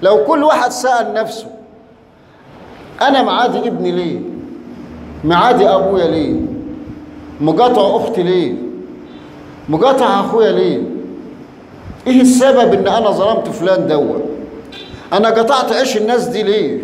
لو كل واحد سأل نفسه أنا معادي ابني ليه معادي أبويا ليه مقاطع أختي ليه مقاطع أخويا ليه إيه السبب إن أنا ظلمت فلان دوا أنا قطعت عيش الناس دي ليه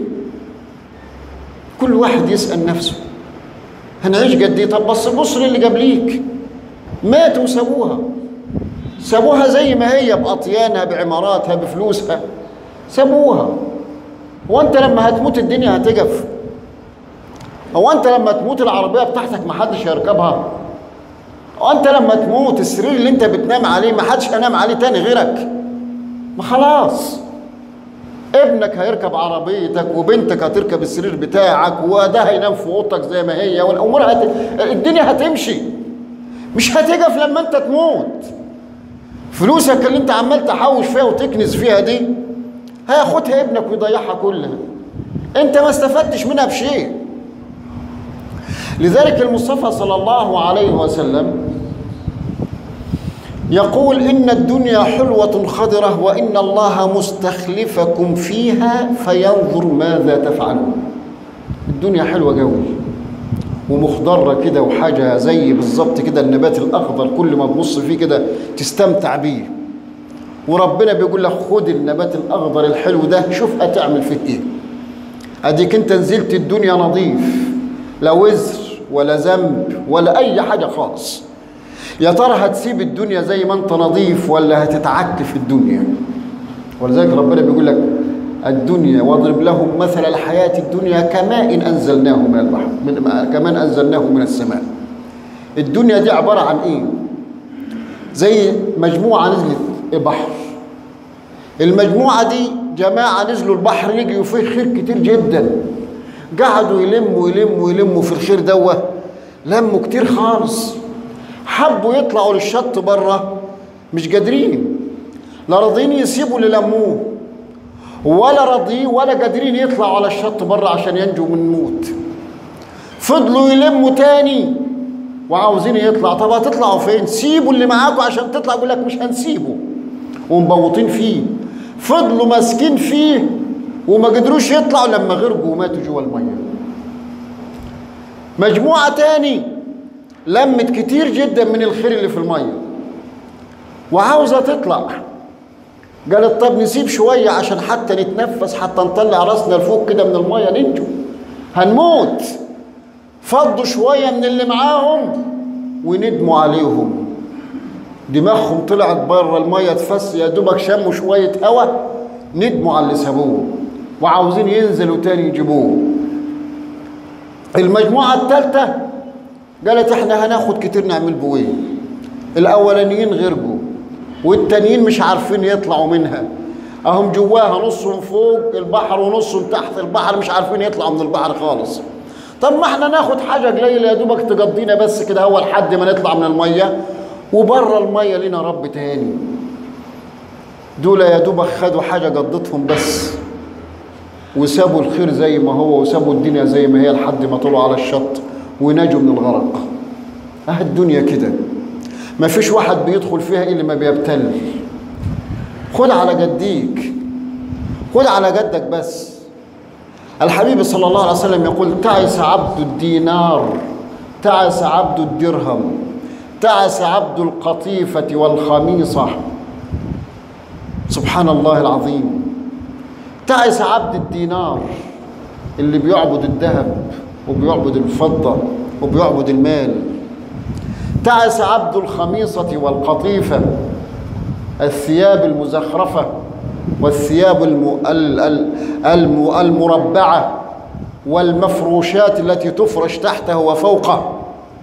كل واحد يسأل نفسه هنعيش قد ايه طب بص بص للي قبليك ماتوا وسابوها سابوها زي ما هي بأطيانها بعماراتها بفلوسها سابوها هو انت لما هتموت الدنيا هتقف هو انت لما تموت العربيه بتاعتك ما حدش هيركبها هو انت لما تموت السرير اللي انت بتنام عليه ما حدش هينام عليه تاني غيرك ما خلاص ابنك هيركب عربيتك وبنتك هتركب السرير بتاعك وده هينام في اوضتك زي ما هي والامور هت... الدنيا هتمشي مش هتقف لما انت تموت فلوسك اللي انت عمال تحوش فيها وتكنز فيها دي هياخدها ابنك ويضيعها كلها انت ما استفدتش منها بشيء لذلك المصطفى صلى الله عليه وسلم يقول إن الدنيا حلوة خضرة وإن الله مستخلفكم فيها فينظر ماذا تفعلون الدنيا حلوة قوي ومخضرة كده وحاجة زي بالظبط كده النبات الأخضر كل ما تبص فيه كده تستمتع بيه وربنا بيقول لك خد النبات الأخضر الحلو ده شوف هتعمل فيه إيه أديك أنت نزلت الدنيا نظيف لا وزر ولا ذنب ولا أي حاجة خالص يا ترى هتسيب الدنيا زي ما انت نظيف ولا هتتعك في الدنيا ولذلك ربنا بيقول لك الدنيا واضرب لهم مثل الحياة الدنيا كماء إن أنزلناه من البحر من كمان أنزلناه من السماء الدنيا دي عبارة عن إيه زي مجموعة نزلت بحر المجموعة دي جماعة نزلوا البحر لقيوا فيه خير كتير جدا قعدوا يلموا يلموا يلموا في الخير دوه لموا كتير خالص حبوا يطلعوا للشط بره مش قادرين لا راضيين يسيبوا اللي لموه ولا راضيين ولا قادرين يطلعوا على الشط بره عشان ينجوا من الموت فضلوا يلموا تاني وعاوزين يطلع طب هتطلعوا فين سيبوا اللي معاكم عشان تطلع يقول لك مش هنسيبه ومبوطين فيه فضلوا ماسكين فيه وما قدروش يطلعوا لما غرقوا وماتوا جوه الميه مجموعه تاني لمت كتير جدا من الخير اللي في الميه وعاوزه تطلع قالت طب نسيب شويه عشان حتى نتنفس حتى نطلع راسنا لفوق كده من الميه ننجو هنموت فضوا شويه من اللي معاهم وندموا عليهم دماغهم طلعت بره الميه تفس يا دوبك شموا شويه هوا ندموا على اللي سابوه وعاوزين ينزلوا تاني يجيبوه المجموعه الثالثه قالت احنا هناخد كتير نعمل بويه الاولانيين غرقوا والتانيين مش عارفين يطلعوا منها اهم جواها نصهم فوق البحر ونصهم تحت البحر مش عارفين يطلعوا من البحر خالص طب ما احنا ناخد حاجه قليله يا دوبك تقضينا بس كده هو لحد ما نطلع من الميه وبره الميه لنا رب تاني دول يا دوبك خدوا حاجه قضتهم بس وسابوا الخير زي ما هو وسابوا الدنيا زي ما هي لحد ما طلعوا على الشط ونجوا من الغرق اه الدنيا كده ما فيش واحد بيدخل فيها الا ما بيبتل خد على جديك خد على جدك بس الحبيب صلى الله عليه وسلم يقول تعس عبد الدينار تعس عبد الدرهم تعس عبد القطيفة والخميصة سبحان الله العظيم تعس عبد الدينار اللي بيعبد الذهب وبيعبد الفضة وبيعبد المال تعس عبد الخميصة والقطيفة الثياب المزخرفة والثياب الم... ال... ال... الم... المربعة والمفروشات التي تفرش تحته وفوقه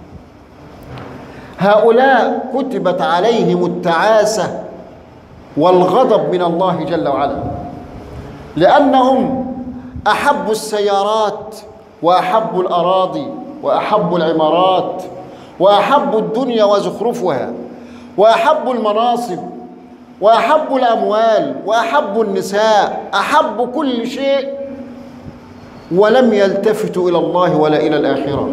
هؤلاء كتبت عليهم التعاسة والغضب من الله جل وعلا لأنهم أحبوا السيارات وأحبوا الأراضي وأحبوا العمارات وأحبوا الدنيا وزخرفها وأحبوا المناصب وأحبوا الأموال وأحبوا النساء أحبوا كل شيء ولم يلتفتوا إلى الله ولا إلى الآخرة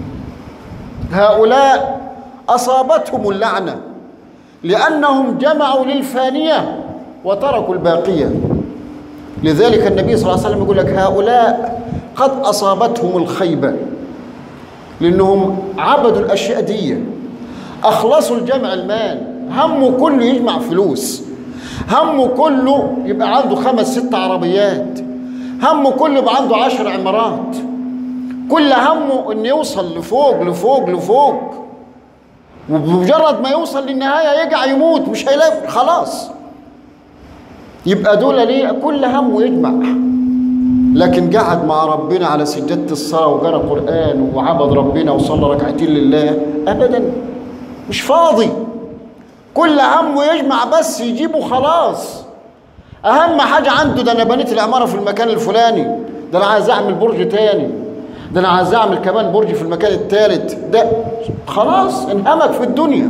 هؤلاء أصابتهم اللعنة لأنهم جمعوا للفانية وتركوا الباقية لذلك النبي صلى الله عليه وسلم يقول لك هؤلاء قد أصابتهم الخيبة لأنهم عبدوا الأشياء دي أخلصوا الجمع المال همه كله يجمع فلوس همه كله يبقى عنده خمس ست عربيات همه كله يبقى عنده عشر عمارات كل همه ان يوصل لفوق لفوق لفوق وبمجرد ما يوصل للنهايه يرجع يموت مش هيلاقي خلاص يبقى دول ليه كل همه يجمع لكن قعد مع ربنا على سجادة الصلاة وقرأ قرآن وعبد ربنا وصلى ركعتين لله أبدا مش فاضي كل همه يجمع بس يجيبه خلاص أهم حاجة عنده ده أنا بنيت العمارة في المكان الفلاني ده أنا عايز أعمل برج تاني ده أنا عايز أعمل كمان برج في المكان التالت ده خلاص انهمك في الدنيا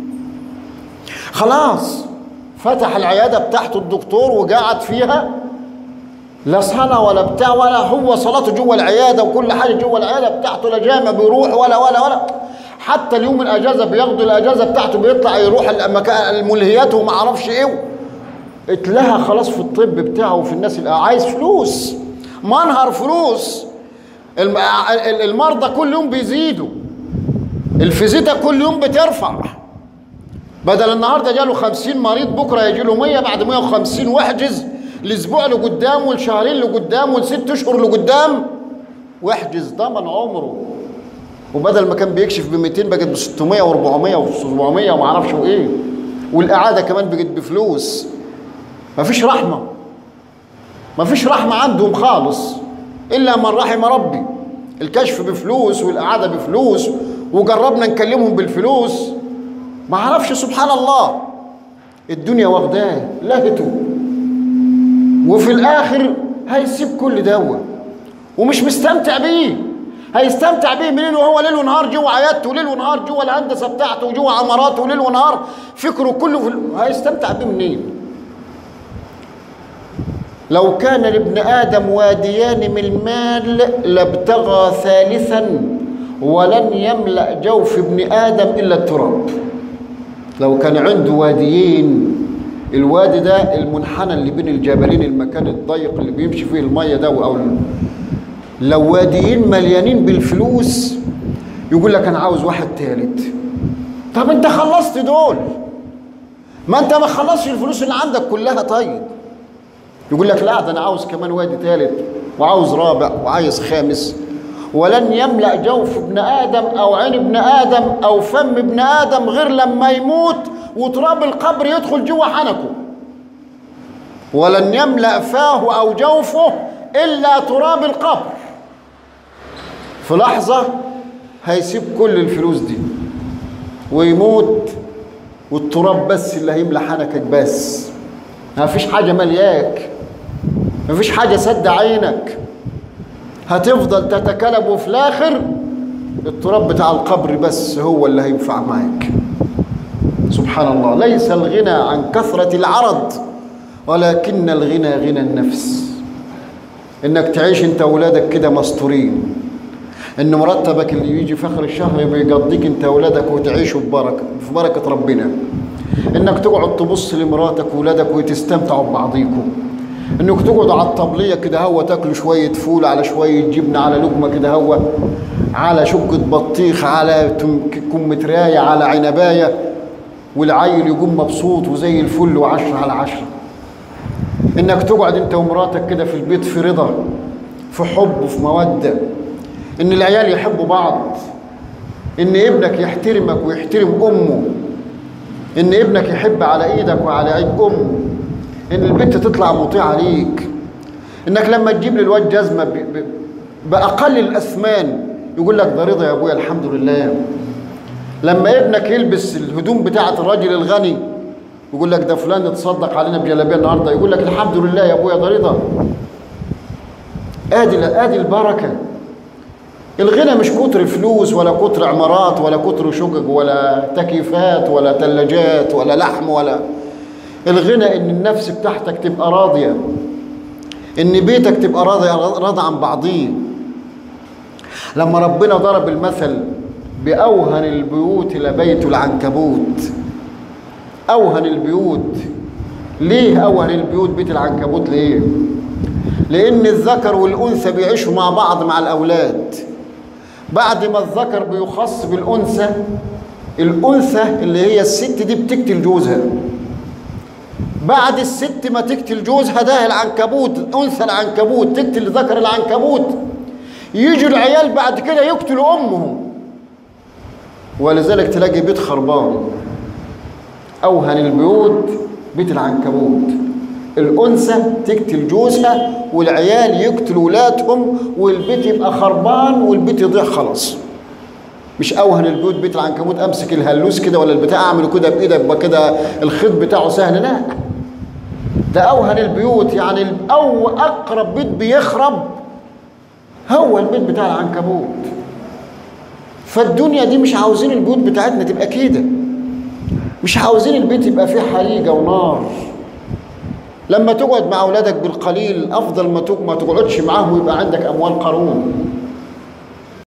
خلاص فتح العيادة بتاعته الدكتور وقعد فيها لا صلاة ولا بتاع ولا هو صلاته جوه العيادة وكل حاجة جوه العيادة بتاعته لا جامع بيروح ولا ولا ولا حتى اليوم الأجازة بياخدوا الأجازة بتاعته بيطلع يروح المكان الملهيات وما أعرفش إيه اتلهى خلاص في الطب بتاعه وفي الناس اللي عايز فلوس منهر فلوس الم- المرضى كل يوم بيزيدوا الفيزيتا كل يوم بترفع بدل النهارده جاله 50 مريض بكره يجي له 100 بعد 150 واحجز الاسبوع اللي قدام والشهرين اللي قدام والست اشهر اللي قدام واحجز ضمن عمره وبدل ما كان بيكشف ب 200 بقت ب 600 و400 و700 وما اعرفش وايه والاعاده كمان بقت بفلوس مفيش رحمه مفيش رحمه عندهم خالص الا من رحم ربي الكشف بفلوس والاعاده بفلوس وجربنا نكلمهم بالفلوس ما عرفش سبحان الله الدنيا واخداه لهته وفي الاخر هيسيب كل دوا ومش مستمتع بيه هيستمتع بيه منين وهو ليل ونهار جوه عيادته وليل ونهار جوه الهندسه بتاعته وجوه عماراته وليل ونهار فكره كله في ال- هيستمتع بيه منين لو كان لابن ادم واديان من المال لابتغى ثالثا ولن يملا جوف ابن ادم الا التراب لو كان عنده واديين الوادي ده المنحنى اللي بين الجبلين المكان الضيق اللي بيمشي فيه الميه ده او ال- لو واديين مليانين بالفلوس يقول لك انا عاوز واحد تالت طب انت خلصت دول ما انت ما خلصتش الفلوس اللي عندك كلها طيب يقول لك لا ده انا عاوز كمان وادي ثالث وعاوز رابع وعايز خامس ولن يملا جوف ابن ادم او عين ابن ادم او فم ابن ادم غير لما يموت وتراب القبر يدخل جوه حنكه ولن يملا فاه او جوفه الا تراب القبر في لحظه هيسيب كل الفلوس دي ويموت والتراب بس اللي هيملى حنكك بس ما فيش حاجة ملياك ما فيش حاجة سد عينك هتفضل تتكلب وفي الآخر التراب بتاع القبر بس هو اللي هينفع معاك سبحان الله ليس الغنى عن كثرة العرض ولكن الغنى غنى النفس انك تعيش انت واولادك كده مستورين ان مرتبك اللي يجي في اخر الشهر بيقضيك انت واولادك وتعيشوا ببركه في بركه ربنا انك تقعد تبص لمراتك واولادك وتستمتعوا ببعضيكم انك تقعد على الطبليه كده هو تاكلوا شويه فول على شويه جبنه على لقمه كده هو على شقه بطيخ على تم- كمترايه على عنبايه والعيل يقوم مبسوط وزي الفل وعشرة على عشرة انك تقعد انت ومراتك كده في البيت في رضا في حب وفي موده ان العيال يحبوا بعض ان ابنك يحترمك ويحترم امه ان ابنك يحب على ايدك وعلى ايد امه ان البنت تطلع مطيعه ليك انك لما تجيب للواد جزمه ب- ب- باقل الاثمان يقول لك ده رضا يا ابويا الحمد لله لما ابنك يلبس الهدوم بتاعه الراجل الغني يقول لك ده فلان اتصدق علينا بجلابيه النهارده يقول لك الحمد لله يا ابويا ده رضا ادي ادي البركه الغنى مش كتر فلوس ولا كتر عمارات ولا كتر شقق ولا تكييفات ولا ثلاجات ولا لحم ولا الغنى ان النفس بتاعتك تبقى راضيه ان بيتك تبقى راضي راضي عن بعضيه لما ربنا ضرب المثل باوهن البيوت لبيت العنكبوت اوهن البيوت ليه اوهن البيوت بيت العنكبوت ليه لأن الذكر والأنثى بيعيشوا مع بعض مع الأولاد بعد ما الذكر بيخص بالأنثى الأنثى اللي هي الست دي بتقتل جوزها بعد الست ما تقتل جوزها ده العنكبوت أنثى العنكبوت تقتل ذكر العنكبوت يجوا العيال بعد كده يقتلوا أمهم ولذلك تلاقي بيت خربان أوهن البيوت بيت العنكبوت الأنثى تقتل جوزها والعيال يقتلوا ولادهم والبيت يبقى خربان والبيت يضيع خلاص مش اوهن البيوت بيت العنكبوت امسك الهلوس كده ولا البتاع اعمله كده بايدك يبقى كده الخيط بتاعه سهل لا ده اوهن البيوت يعني او اقرب بيت بيخرب هو البيت بتاع العنكبوت فالدنيا دي مش عاوزين البيوت بتاعتنا تبقى كده مش عاوزين البيت يبقى فيه حريقه ونار لما تقعد مع اولادك بالقليل افضل ما ما تقعدش معاهم ويبقى عندك اموال قارون